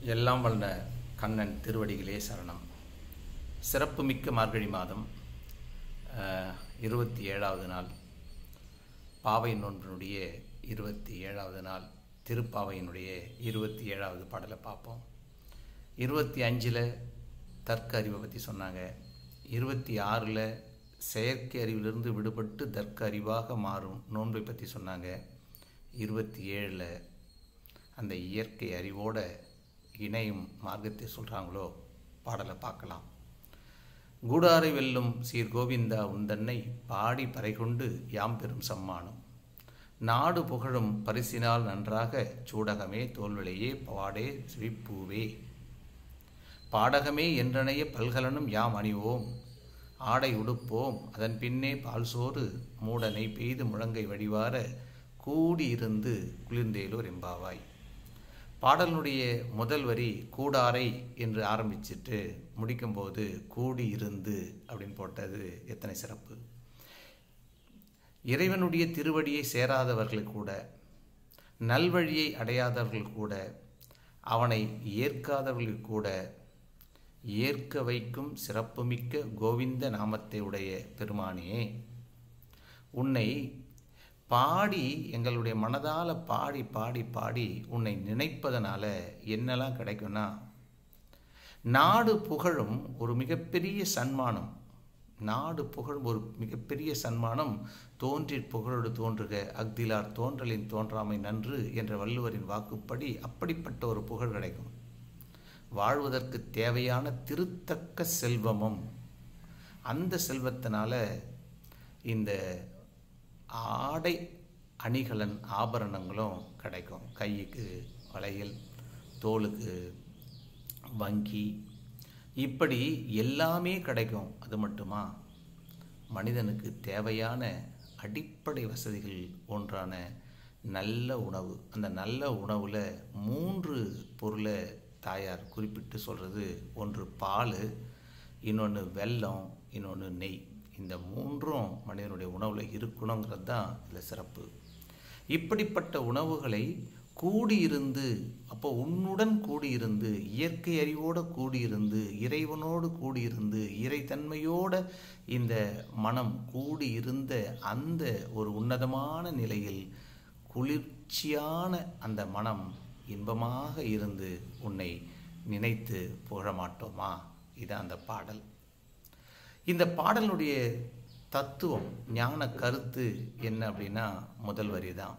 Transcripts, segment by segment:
எல்லாம் வல்ல கண்ணன் திருவடிகளே சரணம் சிறப்புமிக்க மார்கழி மாதம் அஹ், இருபத்தி ஏழாவது நாள் பாவை நோன்பினுடைய இருபத்தி ஏழாவது நாள் திருப்பாவையினுடைய இருபத்தி ஏழாவது பாடலை பார்ப்போம் இருபத்தி அஞ்சில் தர்க்க அறிவை பற்றி சொன்னாங்க இருபத்தி ஆறில் செயற்கை அறிவிலிருந்து விடுபட்டு தர்க்க அறிவாக மாறும் நோன்பை பற்றி சொன்னாங்க இருபத்தி ஏழில் அந்த இயற்கை அறிவோட இணையும் மார்க்கத்தை சொல்கிறாங்களோ பாடலை பார்க்கலாம் கூடாரை வெல்லும் சீர் கோவிந்தா உந்தன்னை பாடி பறைகொண்டு யாம் பெறும் சம்மானம் நாடு புகழும் பரிசினால் நன்றாக சூடகமே தோல்விளையே பாடே சிவிப்பூவே பாடகமே என்றனைய பல்கலனும் யாம் அணிவோம் ஆடை உடுப்போம் அதன் பின்னே பால் சோறு மூடனை பெய்து முழங்கை வடிவார கூடியிருந்து குளிர்ந்தேலோர் எம்பாவாய் பாடலுடைய முதல் வரி கூடாரை என்று ஆரம்பிச்சிட்டு முடிக்கும்போது கூடி இருந்து அப்படின்னு போட்டது எத்தனை சிறப்பு இறைவனுடைய திருவடியை சேராதவர்கள் கூட நல்வழியை அடையாதவர்கள் கூட அவனை ஏற்காதவர்கள் கூட ஏற்க வைக்கும் சிறப்புமிக்க கோவிந்த நாமத்தை உடைய பெருமானே உன்னை பாடி எங்களுடைய மனதால் பாடி பாடி பாடி உன்னை நினைப்பதனால என்னெல்லாம் கிடைக்கும்னா நாடு புகழும் ஒரு மிகப்பெரிய சன்மானம் நாடு புகழும் ஒரு மிகப்பெரிய சன்மானம் தோன்றிற் புகழோடு தோன்றுக அக்திலார் தோன்றலின் தோன்றாமை நன்று என்ற வள்ளுவரின் வாக்குப்படி அப்படிப்பட்ட ஒரு புகழ் கிடைக்கும் வாழ்வதற்கு தேவையான திருத்தக்க செல்வமும் அந்த செல்வத்தினால இந்த ஆடை அணிகலன் ஆபரணங்களும் கிடைக்கும் கைக்கு வளையல் தோலுக்கு வங்கி இப்படி எல்லாமே கிடைக்கும் அது மட்டுமா மனிதனுக்கு தேவையான அடிப்படை வசதிகள் ஒன்றான நல்ல உணவு அந்த நல்ல உணவில் மூன்று பொருளை தாயார் குறிப்பிட்டு சொல்கிறது ஒன்று பால் இன்னொன்று வெல்லம் இன்னொன்று நெய் இந்த மூன்றும் மனிதனுடைய உணவில் இருக்கணுங்கிறது தான் இதில் சிறப்பு இப்படிப்பட்ட உணவுகளை கூடியிருந்து அப்போ உன்னுடன் கூடியிருந்து இயற்கை அறிவோடு கூடியிருந்து இறைவனோடு கூடியிருந்து இறைத்தன்மையோட இந்த மனம் கூடியிருந்த அந்த ஒரு உன்னதமான நிலையில் குளிர்ச்சியான அந்த மனம் இன்பமாக இருந்து உன்னை நினைத்து புகழ மாட்டோமா இது அந்த பாடல் இந்த பாடலுடைய தத்துவம் ஞான கருத்து என்ன அப்படின்னா முதல் வரி தான்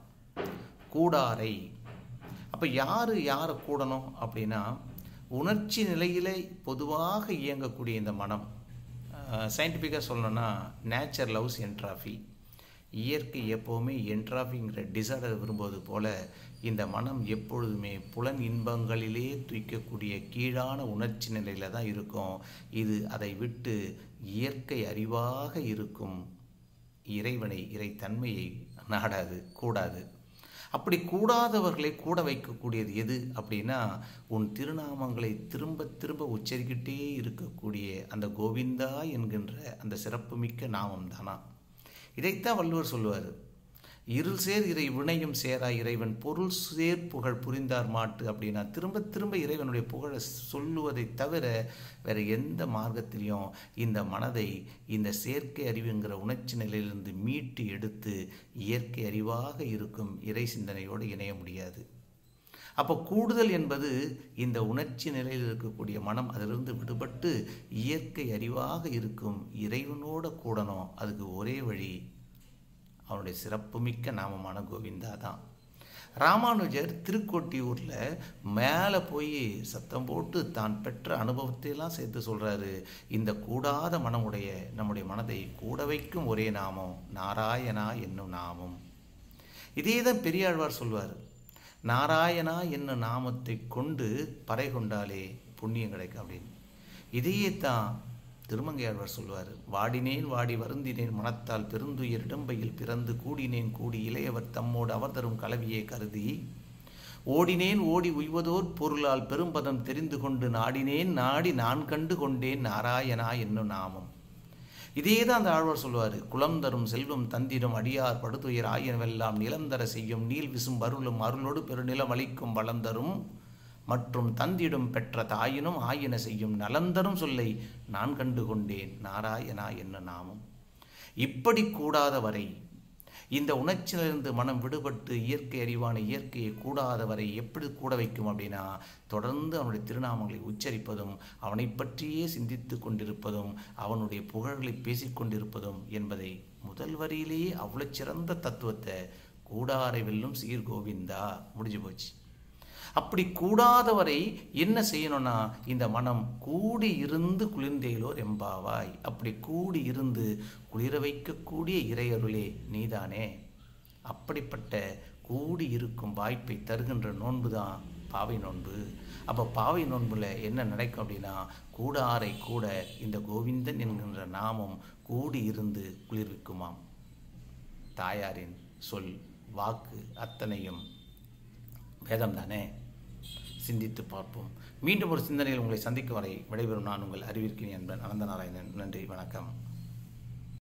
கூடாரை அப்போ யார் யாரை கூடணும் அப்படின்னா உணர்ச்சி நிலையிலே பொதுவாக இயங்கக்கூடிய இந்த மனம் சயின்டிஃபிக்காக சொல்லணும்னா நேச்சர் லவ்ஸ் என்ட்ராஃபி இயற்கை எப்போவுமே என்ட்ராஃபிங்கிற டிசார்டர் விரும்புவது போல இந்த மனம் எப்பொழுதுமே புலன் இன்பங்களிலே துய்க்கக்கூடிய கீழான உணர்ச்சி நிலையில் தான் இருக்கும் இது அதை விட்டு இயற்கை அறிவாக இருக்கும் இறைவனை இறைத்தன்மையை நாடாது கூடாது அப்படி கூடாதவர்களை கூட வைக்கக்கூடியது எது அப்படின்னா உன் திருநாமங்களை திரும்ப திரும்ப உச்சரிக்கிட்டே இருக்கக்கூடிய அந்த கோவிந்தா என்கின்ற அந்த சிறப்புமிக்க நாமம் தானா இதைத்தான் வள்ளுவர் சொல்லுவார் இருள் சேர் இறை வினையும் சேரா இறைவன் பொருள் சேர் புகழ் புரிந்தார் மாட்டு அப்படின்னா திரும்ப திரும்ப இறைவனுடைய புகழை சொல்லுவதை தவிர வேற எந்த மார்க்கத்திலையும் இந்த மனதை இந்த செயற்கை அறிவுங்கிற உணர்ச்சி நிலையிலிருந்து மீட்டு எடுத்து இயற்கை அறிவாக இருக்கும் இறை சிந்தனையோடு இணைய முடியாது அப்போ கூடுதல் என்பது இந்த உணர்ச்சி நிலையில் இருக்கக்கூடிய மனம் அதிலிருந்து விடுபட்டு இயற்கை அறிவாக இருக்கும் இறைவனோட கூடணும் அதுக்கு ஒரே வழி அவனுடைய சிறப்புமிக்க நாமமான கோவிந்தா தான் ராமானுஜர் திருக்கோட்டியூரில் மேலே போய் சத்தம் போட்டு தான் பெற்ற அனுபவத்தையெல்லாம் சேர்த்து சொல்கிறாரு இந்த கூடாத மனமுடைய நம்முடைய மனதை கூட வைக்கும் ஒரே நாமம் நாராயணா என்னும் நாமம் இதே தான் பெரியாழ்வார் சொல்வார் நாராயணா என்னும் நாமத்தை கொண்டு பறை கொண்டாலே புண்ணியம் கிடைக்கும் அப்படின்னு இதையே தான் திருமங்கையாழ்வார் சொல்வார் வாடினேன் வாடி வருந்தினேன் மனத்தால் பெருந்துயர் இடம்பையில் பிறந்து கூடினேன் கூடி இளையவர் தம்மோடு அவர் தரும் கலவியை கருதி ஓடினேன் ஓடி உய்வதோர் பொருளால் பெரும்பதம் தெரிந்து கொண்டு நாடினேன் நாடி நான் கண்டு கொண்டேன் நாராயணா என்னும் நாமம் இதே தான் அந்த ஆழ்வார் சொல்லுவார் குலம் தரும் செல்வம் தந்திரும் அடியார் படுதுயர் ஆயனவெல்லாம் நிலம் தர செய்யும் நீல் விசும் அருளும் அருளோடு பெருநிலம் அளிக்கும் வளம் தரும் மற்றும் தந்திடும் பெற்ற தாயினும் ஆயின செய்யும் நலந்தரும் சொல்லை நான் கண்டு கொண்டேன் நாராயணா என்ன நாமம் இப்படி கூடாத வரை இந்த உணர்ச்சியிலிருந்து மனம் விடுபட்டு இயற்கை அறிவான இயற்கையை கூடாத வரை எப்படி கூட வைக்கும் அப்படின்னா தொடர்ந்து அவனுடைய திருநாமங்களை உச்சரிப்பதும் அவனை பற்றியே சிந்தித்து கொண்டிருப்பதும் அவனுடைய புகழ்களை பேசிக்கொண்டிருப்பதும் என்பதை முதல் வரியிலேயே அவ்வளோ சிறந்த தத்துவத்தை கூடாரை வெல்லும் சீர் கோவிந்தா முடிஞ்சு போச்சு அப்படி கூடாதவரை என்ன செய்யணும்னா இந்த மனம் கூடி இருந்து குளிர்ந்தேலோ ரெம்பாவாய் அப்படி கூடி இருந்து குளிர வைக்கக்கூடிய இறையருளே நீதானே அப்படிப்பட்ட கூடி இருக்கும் வாய்ப்பை தருகின்ற நோன்பு தான் பாவை நோன்பு அப்போ பாவை நோன்புல என்ன நடக்கும் அப்படின்னா கூடாரை கூட இந்த கோவிந்தன் என்கின்ற நாமம் கூடி இருந்து குளிர்விக்குமாம் தாயாரின் சொல் வாக்கு அத்தனையும் வேதம் தானே சிந்தித்து பார்ப்போம் மீண்டும் ஒரு சிந்தனையில் உங்களை சந்திக்கும் வரை விடைபெறும் நான் உங்கள் அறிவிற்கிறேன் என்பன் அனந்த நாராயணன் நன்றி வணக்கம்